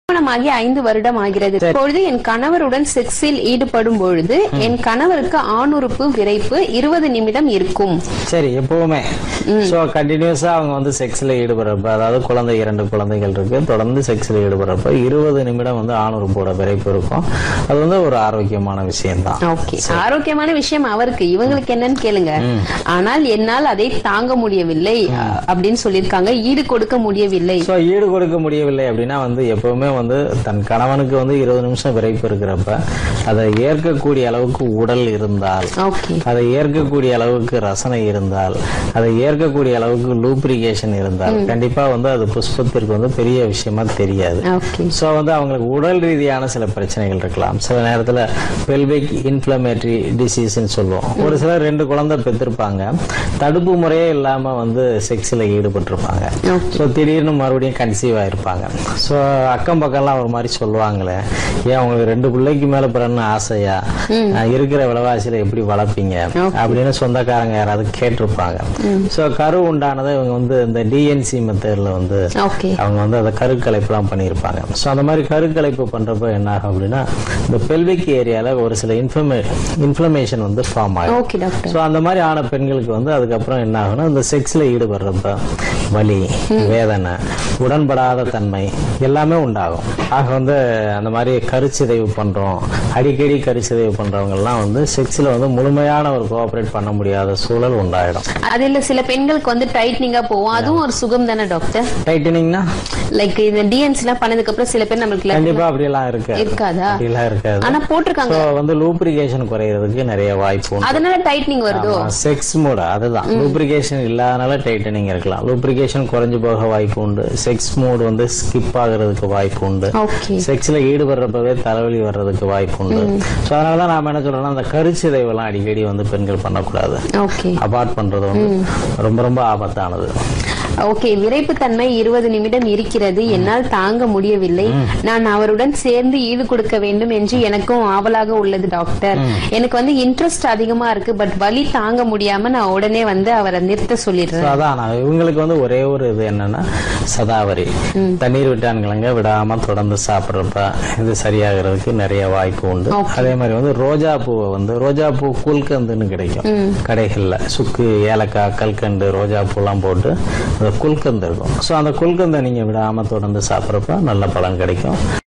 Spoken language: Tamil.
திருமணமாகி ஐந்து வருடம் ஆகிறது இப்பொழுது என் கணவருடன் செக்ஸில் ஈடுபடும் பொழுது என் கணவருக்கு ஆணுறுப்பு விரைப்பு இருபது நிமிடம் இருக்கும் சரி எப்பவுமே ஸோ கண்டினியூஸா அவங்க வந்து செக்ஸ்ல ஈடுபடுறப்ப அதாவது குழந்தை இரண்டு குழந்தைகள் இருக்கு தொடர்ந்து செக்ஸ்ல ஈடுபடுறப்ப இருபது நிமிடம் வந்து ஆணுறுப்போட விரைப்பு இருக்கும் அது வந்து ஒரு ஆரோக்கியமான விஷயம்தான் ஓகே ஆரோக்கியமான விஷயம் அவருக்கு இவங்களுக்கு என்னன்னு கேளுங்க ஆனால் என்னால் அதை தாங்க முடியவில்லை அ- அப்படின்னு சொல்லியிருக்காங்க ஈடு கொடுக்க முடியவில்லை ஸோ ஈடு கொடுக்க முடியவில்லை அப்படின்னா வந்து எப்பவுமே வந்து தன் கணவனுக்கு வந்து இருபது நிமிஷம் விரைப்பு இருக்கிறப்ப அதை ஏற்கக்கூடிய அளவுக்கு உடல் இருந்தால் ஓகே அதை ஏற்கக்கூடிய அளவுக்கு ரசனை இருந்தால் அதை ஏற்கக்கூடிய அளவுக்கு லூப்ரிகேஷன் இருந்தால் கண்டிப்பா வந்து அது புஷ்பத்திற்கு வந்து பெரிய விஷயமா தெரியாது ஓகே ஸோ வந்து அவங்களுக்கு உடல் ரீதியான சில பிரச்சனைகள் இருக்கலாம் சில நேரத்தில் பெல்விக் இன்ஃப்ளமேட்டரி டிசீஸ்ன்னு சொல்லுவோம் ஒரு சிலர் ரெண்டு குழந்தை பெற்றிருப்பாங்க தடுப்பு முறையே இல்லாம வந்து செக்ஸில் ஈடுபட்டிருப்பாங்க ஓகே ஸோ திடீர்னு மறுபடியும் கன்சீவ் ஆயிருப்பாங்க ஸோ அக்கம் பக்கம்லாம் ஒரு மாதிரி சொல்லுவாங்களே ஏன் உங்களுக்கு ரெண்டு பிள்ளைக்கு மேல பிறன்னு ஆசையா அஹ் இருக்கிற விலைவாசியில எப்படி வளர்ப்பீங்க அப்படின்னு சொந்தக்காரங்க யாராவது கேட்டிருப்பாங்க ஸோ கரு உண்டானதை இவங்க வந்து இந்த டிஎன்சி மெத்தட்ல வந்து ஓகே அவங்க வந்து அதை கருக்கலைப்புலாம் பண்ணியிருப்பாங்க ஸோ அந்த மாதிரி கருக்கலைப்பு பண்றப்ப என்ன ஆகும் அப்படின்னா இந்த பெல்விக் ஏரியால ஒரு சில இன்ஃபர்மே இன்ஃப்ளமேஷன் வந்து ஃபார்ம் ஆகும் ஓகே டாக்டர் ஸோ அந்த மாதிரி ஆன பெண்களுக்கு வந்து அதுக்கப்புறம் என்ன ஆகும்னா இந்த செக்ஸில் ஈடுபடுறப்ப வலி வேதனை உடன்படாத தன்மை எல்லாமே உண்டாகும் ஆக வந்து அந்த மாதிரி கருச்சிதைவு பண்றோம் அடிக்கடி கருச்சிதைவு பண்றவங்கலாம் வந்து செக்ஸில் வந்து முழுமையான ஒரு கோஆப்ரேட் பண்ண முடியாத சூழல் உண்டாயிடும் அதுல சில பெண்களுக்கு வந்து டைட்னிங்கா போகும் அதுவும் ஒரு சுகம் தானே டாக்டர் டைட்டனிங்னா லைக் இந்த டிஎன்சி எல்லாம் பண்ணதுக்கு அப்புறம் சில பேர் நம்மளுக்கு கண்டிப்பா அப்படியெல்லாம் இருக்காது இருக்காதா அப்படிலாம் இருக்காது ஆனா போட்டிருக்காங்க ஸோ வந்து லூப்ரிகேஷன் குறையிறதுக்கு நிறைய வாய்ப்பு உண்டு அதனால டைட்னிங் வருதோ செக்ஸ் மோட் அதுதான் லூப்ரிகேஷன் இல்லாதனால டைட்டனிங் இருக்கலாம் லூப்ரிகேஷன் குறைஞ்சு போக வாய்ப்பு உண்டு செக்ஸ் மோட் வந்து ஸ்கிப் ஆகுறதுக்கு வாய்ப்பு உண்டு ஓகே செக்ஸ்ல ஈடுபடுறப்பவே தலைவலி வர்றதுக்கு வாய்ப்பு உண்டு ஸோ அதனால தான் நாம என்ன சொல்றோம்னா அந்த கருச்சிதைவெல்லாம் அடிக்கடி வந்து பெண்கள் பண்ணக்கூடாது ஓகே அபார்ட் பண்றது வந்து ரொம்ப ரொம்ப ஆபத்தானது ஓகே விரைப்பு தன்மை இருபது நிமிடம் இருக்கிறது என்னால் தாங்க முடியவில்லை நான் அவருடன் சேர்ந்து ஈடு கொடுக்க வேண்டும் என்று எனக்கும் ஆவலாக உள்ளது டாக்டர் எனக்கு வந்து இன்ட்ரெஸ்ட் அதிகமா இருக்கு பட் வலி தாங்க முடியாம நான் உடனே வந்து அவரை நிறுத்த ஸோ சொல்லிடுறேன் அதான் நான் இவங்களுக்கு வந்து ஒரே ஒரு இது என்னன்னா சதாவரி தண்ணீர் விட்டான்களங்க விடாம தொடர்ந்து சாப்பிட்றப்ப இது சரியாகிறதுக்கு நிறைய வாய்ப்பு உண்டு Okay. அதே மாதிரி வந்து ரோஜா பூவை வந்து ரோஜா பூ குல்கந்துன்னு கிடைக்கும் கடைகள்ல சுக்கு ஏலக்காய் கல்கண்டு ரோஜா பூலாம் போட்டு அந்த குல்கந்து இருக்கும் ஸோ அந்த குல்கந்தை நீங்க விடாம தொடர்ந்து சாப்பிட்றப்ப நல்ல பலன் கிடைக்கும்